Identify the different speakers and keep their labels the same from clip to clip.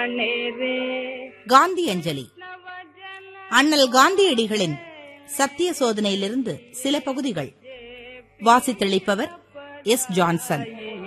Speaker 1: காந்தி அஞ்சலி அண்ணல் காந்தியடிகளின் சத்திய சோதனையிலிருந்து சில பகுதிகள் வாசித்தளிப்பவர் எஸ் ஜான்சன்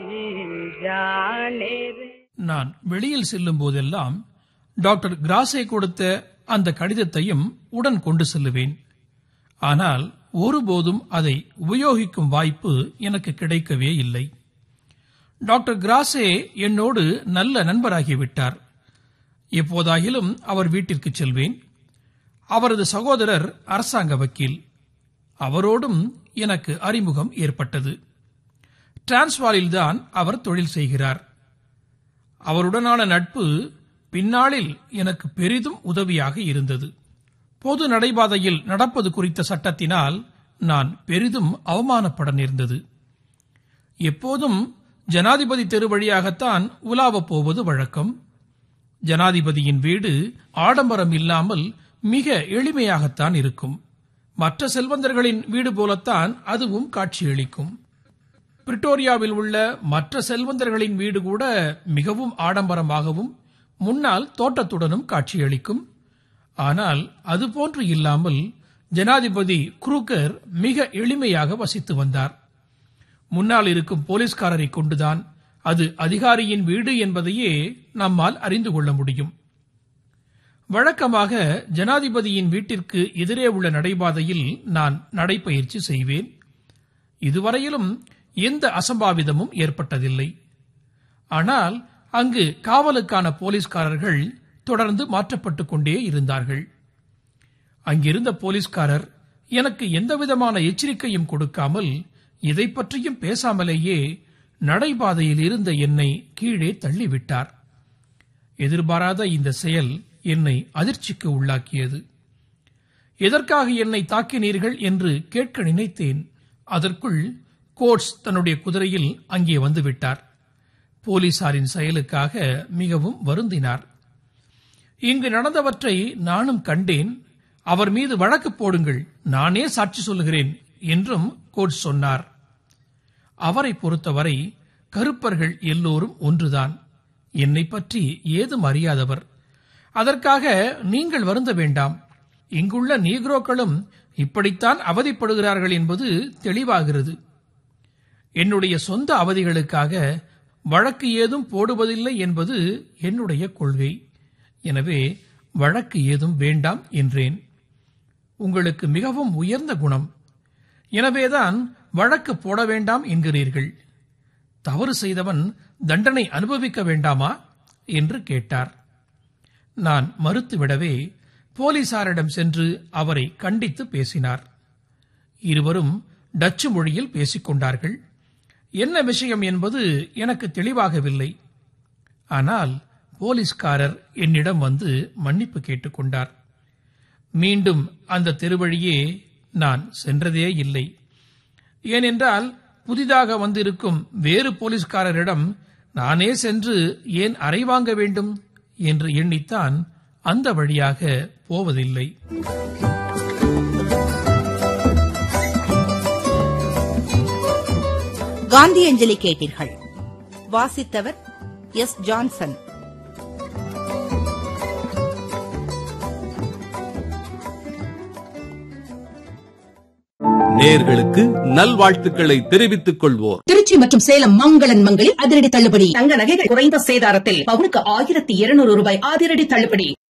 Speaker 2: நான் வெளியில் செல்லும் போதெல்லாம் டாக்டர் கிராசே கொடுத்த அந்த கடிதத்தையும் உடன் கொண்டு செல்லுவேன் ஆனால் ஒருபோதும் அதை உபயோகிக்கும் வாய்ப்பு எனக்கு கிடைக்கவே இல்லை டாக்டர் கிராசே என்னோடு நல்ல நண்பராகிவிட்டார் எப்போதாகிலும் அவர் வீட்டிற்கு செல்வேன் அவரது சகோதரர் அரசாங்க வக்கீல் அவரோடும் எனக்கு அறிமுகம் ஏற்பட்டது டிரான்ஸ்வாலில்தான் அவர் தொழில் செய்கிறார் அவருடனான நட்பு பின்னாளில் எனக்கு பெரிதும் உதவியாக இருந்தது பொது நடைபாதையில் நடப்பது குறித்த சட்டத்தினால் நான் பெரிதும் அவமானப்பட நேர்ந்தது எப்போதும் ஜனாதிபதி தெரு வழியாகத்தான் உலாவப் போவது வழக்கம் ஜனாதிபதியின் வீடு ஆடம்பரம் இல்லாமல் மிக எளிமையாகத்தான் இருக்கும் மற்ற செல்வந்தர்களின் வீடு போலத்தான் அதுவும் காட்சியளிக்கும் பிரிட்டோரியாவில் உள்ள மற்ற செல்வந்தர்களின் வீடு கூட மிகவும் ஆடம்பரமாகவும் முன்னால் தோட்டத்துடனும் காட்சியளிக்கும் ஆனால் அதுபோன்று இல்லாமல் ஜனாதிபதி குரூக்கர் மிக எளிமையாக வசித்து வந்தார் முன்னால் இருக்கும் போலீஸ்காரரை கொண்டுதான் அது அதிகாரியின் வீடு என்பதையே நம்மால் அறிந்து கொள்ள முடியும் வழக்கமாக ஜனாதிபதியின் வீட்டிற்கு எதிரே உள்ள நடைபாதையில் நான் நடைப்பயிற்சி செய்வேன் இதுவரையிலும் எந்த அசம்பாவிதமும் ஏற்பட்டதில்லை ஆனால் அங்கு காவலுக்கான போலீஸ்காரர்கள் தொடர்ந்து மாற்றப்பட்டுக் கொண்டே இருந்தார்கள் அங்கிருந்த போலீஸ்காரர் எனக்கு எந்தவிதமான எச்சரிக்கையும் கொடுக்காமல் இதை பற்றியும் பேசாமலேயே நடைபாதையில் இருந்த என்னை கீழே தள்ளிவிட்டார் எதிர்பாராத இந்த செயல் என்னை அதிர்ச்சிக்கு உள்ளாக்கியது எதற்காக என்னை தாக்கினீர்கள் என்று கேட்க நினைத்தேன் அதற்குள் கோட்ஸ் தன்னுடைய குதிரையில் அங்கே வந்துவிட்டார் போலீசாரின் செயலுக்காக மிகவும் வருந்தினார் இங்கு நடந்தவற்றை நானும் கண்டேன் அவர் மீது வழக்கு போடுங்கள் நானே சாட்சி சொல்லுகிறேன் என்றும் கோட்ஸ் சொன்னார் அவரை பொறுத்தவரை கருப்பர்கள் எல்லோரும் ஒன்றுதான் என்னை பற்றி ஏதும் அறியாதவர் அதற்காக நீங்கள் வருந்த வேண்டாம் இங்குள்ள நீக்ரோக்களும் இப்படித்தான் அவதிப்படுகிறார்கள் என்பது தெளிவாகிறது என்னுடைய சொந்த அவதிகளுக்காக வழக்கு ஏதும் போடுவதில்லை என்பது என்னுடைய கொள்கை எனவே வழக்கு ஏதும் வேண்டாம் என்றேன் உங்களுக்கு மிகவும் உயர்ந்த குணம் எனவேதான் வழக்கு போட வேண்டாம் என்கிறீர்கள் தவறு செய்தவன் தண்டனை அனுபவிக்க வேண்டாமா என்று கேட்டார் நான் மறுத்துவிடவே போலீசாரிடம் சென்று அவரை கண்டித்து பேசினார் இருவரும் டச்சு மொழியில் பேசிக் கொண்டார்கள் என்ன விஷயம் என்பது எனக்கு தெளிவாகவில்லை ஆனால் போலீஸ்காரர் என்னிடம் வந்து மன்னிப்பு கேட்டுக்கொண்டார் மீண்டும் அந்த தெருவழியே நான் சென்றதே இல்லை ஏனென்றால் புதிதாக வந்திருக்கும் வேறு போலீஸ்காரரிடம் நானே சென்று ஏன் அறை வாங்க வேண்டும் என்று எண்ணித்தான் அந்த வழியாக போவதில்லை
Speaker 1: காந்தி அஞ்சலி கேட்டீர்கள் வாசித்தவர் எஸ் ஜான்சன்
Speaker 3: நேர்களுக்கு நல்வாழ்த்துக்களை தெரிவித்துக் கொள்வோர்
Speaker 4: திருச்சி மற்றும் சேலம் மங்களன் மங்களில் அதிரடி தள்ளுபடி
Speaker 5: தங்க நகைகள் குறைந்த சேதாரத்தில் பவுனுக்கு ஆயிரத்தி இருநூறு ரூபாய் அதிரடி தள்ளுபடி